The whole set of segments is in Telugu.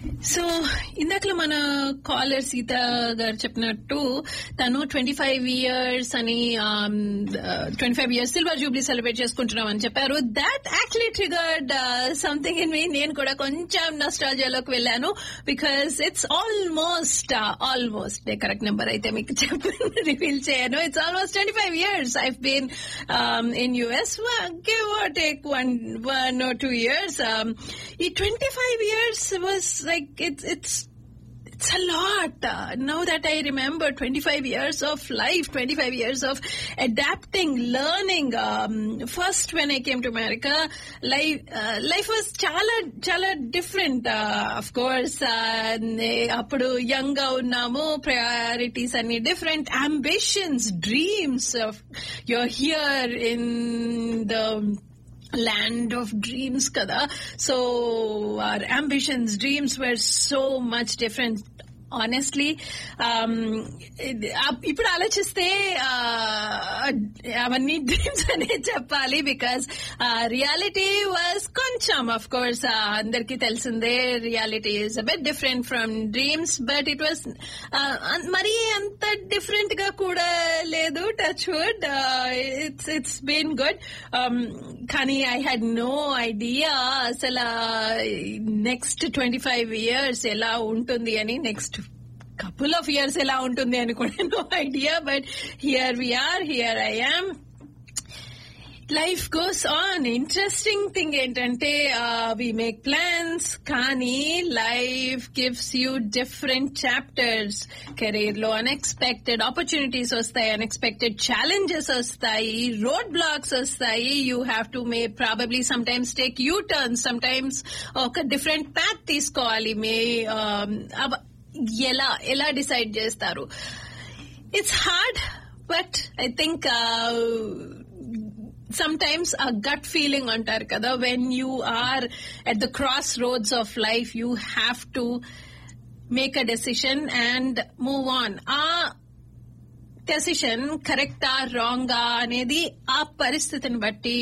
సో ఇందాకలో మన కాలర్ సీత గారు చెప్పినట్టు తను ట్వంటీ ఫైవ్ ఇయర్స్ అని twenty five years silver jubilee celebrate చేసుకుంటున్నాం అని చెప్పారు that actually triggered something in me నేను కూడా కొంచెం నస్టాలజియాలోకి వెళ్ళాను because it's almost almost correct number అయితే మీకు చెప్పి రివీల్ చేయను it's almost twenty five years I been in US give or take one one or two years ఈ twenty five years was like it's it's it's a lot. Uh, now that I remember 25 years of life, 25 years of adapting, learning. Um, first, when I came to America, life uh, life was chala chala different. Uh, of course, అప్పుడు యంగ్ గా ఉన్నాము ప్రయారిటీస్ అన్ని different ambitions dreams you're here in the land of dreams kada so our ambitions dreams were so much different honestly ఇప్పుడు ఆలోచిస్తే అవన్నీ డ్రీమ్స్ అనే చెప్పాలి బికాస్ రియాలిటీ వాజ్ కొంచెం అఫ్ కోర్స్ అందరికి తెలిసిందే reality is bit different from dreams but it was మరీ అంత డిఫరెంట్ గా కూడా లేదు touch wood it's it's been good కానీ ఐ హ్యాడ్ నో ఐడియా అసలు నెక్స్ట్ ట్వంటీ ఫైవ్ ఇయర్స్ ఎలా ఉంటుంది అని నెక్స్ట్ couple of years ఎలా ఉంటుంది అని కూడా no idea but here we are here I am life goes on interesting thing ఏంటంటే వి మేక్ ప్లాన్స్ కానీ life gives you different chapters career లో అన్ఎక్స్పెక్టెడ్ ఆపర్చునిటీస్ వస్తాయి అన్ఎక్స్పెక్టెడ్ ఛాలెంజెస్ వస్తాయి రోడ్ బ్లాక్స్ వస్తాయి you have to may probably sometimes take U turn sometimes ఒక డిఫరెంట్ ప్యాత్ తీసుకోవాలి మే ఎలా ఎలా డిసైడ్ చేస్తారు it's hard but I think sometimes a gut feeling antar kada when you are at the crossroads of life you have to make a decision and move on ఆ డెసిషన్ కరెక్టా రాంగా అనేది ఆ పరిస్థితిని బట్టి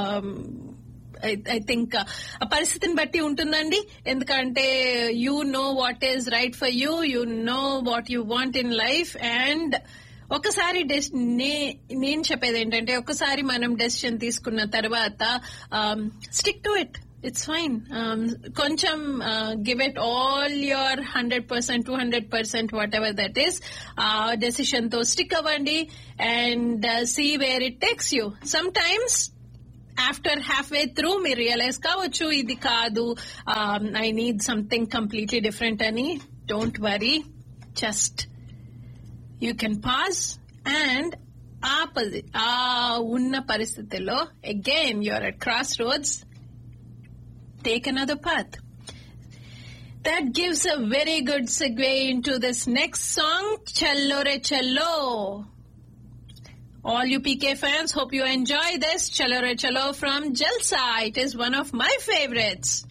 ఐ థింక్ ఆ పరిస్థితిని బట్టి ఉంటుందండి ఎందుకంటే you know what is right for you you know what you want in life and ఒకసారి నేను చెప్పేది ఏంటంటే ఒకసారి మనం డెసిషన్ తీసుకున్న తర్వాత stick to it it's fine కొంచెం give it all your hundred percent two hundred percent whatever that is ఆ డెసిషన్ తో స్టిక్ అవ్వండి and see where it takes you sometimes after half way through మీరు రియలైజ్ కావచ్చు ఇది కాదు I need something completely different అని don't worry just you can pass and ఆ ఆ ఉన్న పరిస్థితిలో again you're at crossroads take another path That gives a very good segue into this next song, Challo Re Challo. All you PK fans, hope you enjoy this Challo Re Challo from Jalsa. It is one of my favorites.